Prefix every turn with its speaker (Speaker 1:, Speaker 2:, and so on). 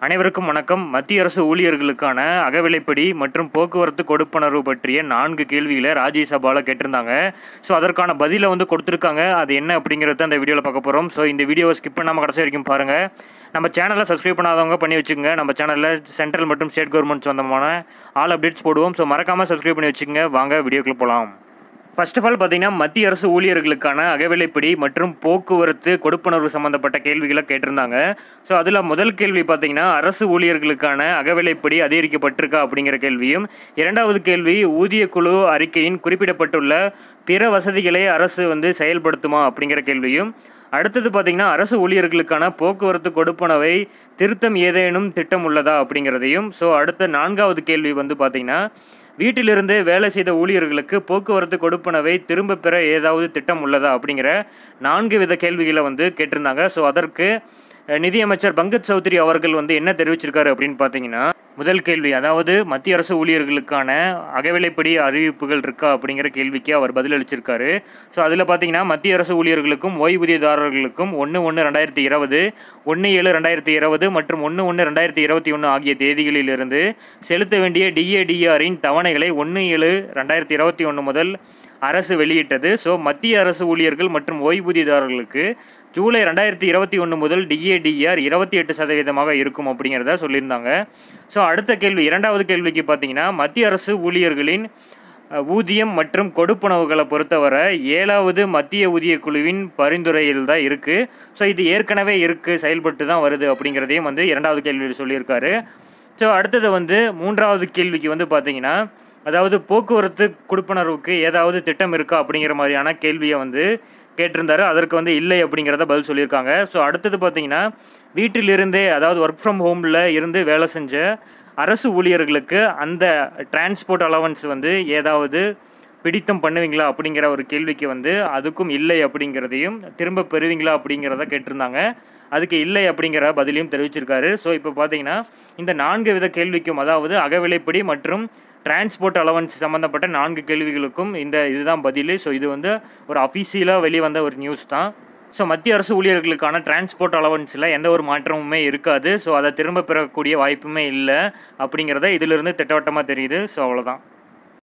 Speaker 1: அனைவருக்கும் வணக்கம் மத்திய அரசு ஊழியர்களுக்கான அகவிலைப்படி மற்றும் போக்குவரத்து கொடுப்பனர்வு பற்றிய நான்கு கேள்விகளை ராஜ்யசபாவில் கேட்டிருந்தாங்க ஸோ அதற்கான பதிலை வந்து கொடுத்துருக்காங்க அது என்ன அப்படிங்கிறத அந்த வீடியோவில் பார்க்க போகிறோம் ஸோ இந்த வீடியோவை ஸ்கிப் பண்ணாமல் கடைசி வரைக்கும் பாருங்கள் நம்ம சேனலை சப்ஸ்கிரைப் பண்ணாதவங்க பண்ணி வச்சுக்கோங்க நம்ம சேனலில் சென்ட்ரல் மற்றும் ஸ்டேட் கவர்மெண்ட் சொந்தமான ஆல் அப்டேட்ஸ் போடுவோம் ஸோ மறக்காமல் சப்ஸ்கிரைப் பண்ணி வச்சுக்கோங்க வாங்க வீடியோக்குள்ள போகலாம் ஃபர்ஸ்ட் ஆஃப் ஆல் பார்த்தீங்கன்னா மத்திய அரசு ஊழியர்களுக்கான அகவிலைப்படி மற்றும் போக்குவரத்து கொடுப்பனர்வு சம்மந்தப்பட்ட கேள்விகளை கேட்டிருந்தாங்க ஸோ அதில் முதல் கேள்வி பார்த்தீங்கன்னா அரசு ஊழியர்களுக்கான அகவிலைப்படி அதிகரிக்கப்பட்டிருக்கா அப்படிங்கிற கேள்வியும் இரண்டாவது கேள்வி ஊதிய குழு அறிக்கையின் குறிப்பிடப்பட்டுள்ள பிற வசதிகளை அரசு வந்து செயல்படுத்துமா அப்படிங்கிற கேள்வியும் அடுத்தது பார்த்தீங்கன்னா அரசு ஊழியர்களுக்கான போக்குவரத்து கொடுப்பனவை திருத்தம் ஏதேனும் திட்டம் உள்ளதா அப்படிங்கிறதையும் ஸோ அடுத்த நான்காவது கேள்வி வந்து பார்த்தீங்கன்னா வீட்டிலிருந்து வேலை செய்த ஊழியர்களுக்கு போக்குவரத்து கொடுப்பனவை திரும்ப பெற ஏதாவது திட்டம் உள்ளதா அப்படிங்கிற நான்கு வித கேள்விகளை வந்து கேட்டிருந்தாங்க ஸோ அதற்கு அஹ், நிதியமைச்சர் பங்கஜ் சௌத்ரி அவர்கள் வந்து என்ன தெரிவிச்சிருக்காரு அப்படின்னு பார்த்தீங்கன்னா முதல் கேள்வி அதாவது மத்திய அரசு ஊழியர்களுக்கான அகவிலைப்படி அறிவிப்புகள் இருக்கா அப்படிங்கிற கேள்விக்கு அவர் பதிலளிச்சிருக்காரு ஸோ அதில் பார்த்தீங்கன்னா மத்திய அரசு ஊழியர்களுக்கும் ஓய்வூதியதாரர்களுக்கும் ஒன்று ஒன்று ரெண்டாயிரத்தி இருபது ஒன்று ஏழு ரெண்டாயிரத்தி இருபது மற்றும் ஒன்று ஒன்று ரெண்டாயிரத்தி இருபத்தி ஒன்று ஆகிய தேதிகளிலிருந்து செலுத்த வேண்டிய டிஏடிஆரின் தவணைகளை ஒன்று ஏழு ரெண்டாயிரத்தி இருபத்தி ஒன்று முதல் அரசு வெளியிட்டது ஸோ மத்திய அரசு ஊழியர்கள் மற்றும் ஓய்வூதியதாரர்களுக்கு ஜூலை ரெண்டாயிரத்தி இருபத்தி ஒன்று முதல் டிஏடிஆர் இருபத்தி எட்டு சதவீதமாக இருக்கும் அப்படிங்கிறத சொல்லியிருந்தாங்க ஸோ அடுத்த கேள்வி இரண்டாவது கேள்விக்கு பார்த்தீங்கன்னா மத்திய அரசு ஊழியர்களின் அஹ், ஊதியம் மற்றும் கொடுப்பனவுகளை பொறுத்தவரை ஏழாவது மத்திய ஊதிய குழுவின் பரிந்துரையில் தான் இருக்குது ஸோ இது ஏற்கனவே இருக்குது செயல்பட்டு தான் வருது அப்படிங்கிறதையும் வந்து இரண்டாவது கேள்வியில் சொல்லியிருக்காரு ஸோ அடுத்தது வந்து மூன்றாவது கேள்விக்கு வந்து பார்த்தீங்கன்னா அதாவது போக்குவரத்து கொடுப்பனருவுக்கு ஏதாவது திட்டம் இருக்கா அப்படிங்கிற மாதிரியான கேள்வியை வந்து கேட்டிருந்தாரு அதற்கு வந்து இல்லை அப்படிங்கிறத பதில் சொல்லியிருக்காங்க ஸோ அடுத்தது பார்த்தீங்கன்னா வீட்டிலிருந்தே அதாவது ஒர்க் ஃப்ரம் ஹோமில் இருந்து வேலை செஞ்ச அரசு ஊழியர்களுக்கு அந்த டிரான்ஸ்போர்ட் அலவன்ஸ் வந்து ஏதாவது பிடித்தம் பண்ணுவீங்களா அப்படிங்கிற ஒரு கேள்விக்கு வந்து அதுக்கும் இல்லை அப்படிங்கிறதையும் திரும்ப பெறுவீங்களா அப்படிங்கிறத கேட்டிருந்தாங்க அதுக்கு இல்லை அப்படிங்கிற பதிலையும் தெரிவிச்சிருக்காரு ஸோ இப்போ பார்த்தீங்கன்னா இந்த நான்கு வித கேள்விக்கும் அதாவது அகவிலைப்படி மற்றும் டிரான்ஸ்போர்ட் அலவன்ஸ் சம்மந்தப்பட்ட நான்கு கேள்விகளுக்கும் இந்த இதுதான் பதில் ஸோ இது வந்து ஒரு அஃபீஷியலாக வெளிவந்த ஒரு நியூஸ் தான் ஸோ மத்திய அரசு ஊழியர்களுக்கான டிரான்ஸ்போர்ட் அலவன்ஸில் எந்த ஒரு மாற்றமுமே இருக்காது ஸோ அதை திரும்ப பெறக்கூடிய வாய்ப்புமே இல்லை அப்படிங்கிறத இதிலிருந்து திட்டவட்டமாக தெரியுது ஸோ அவ்வளோதான்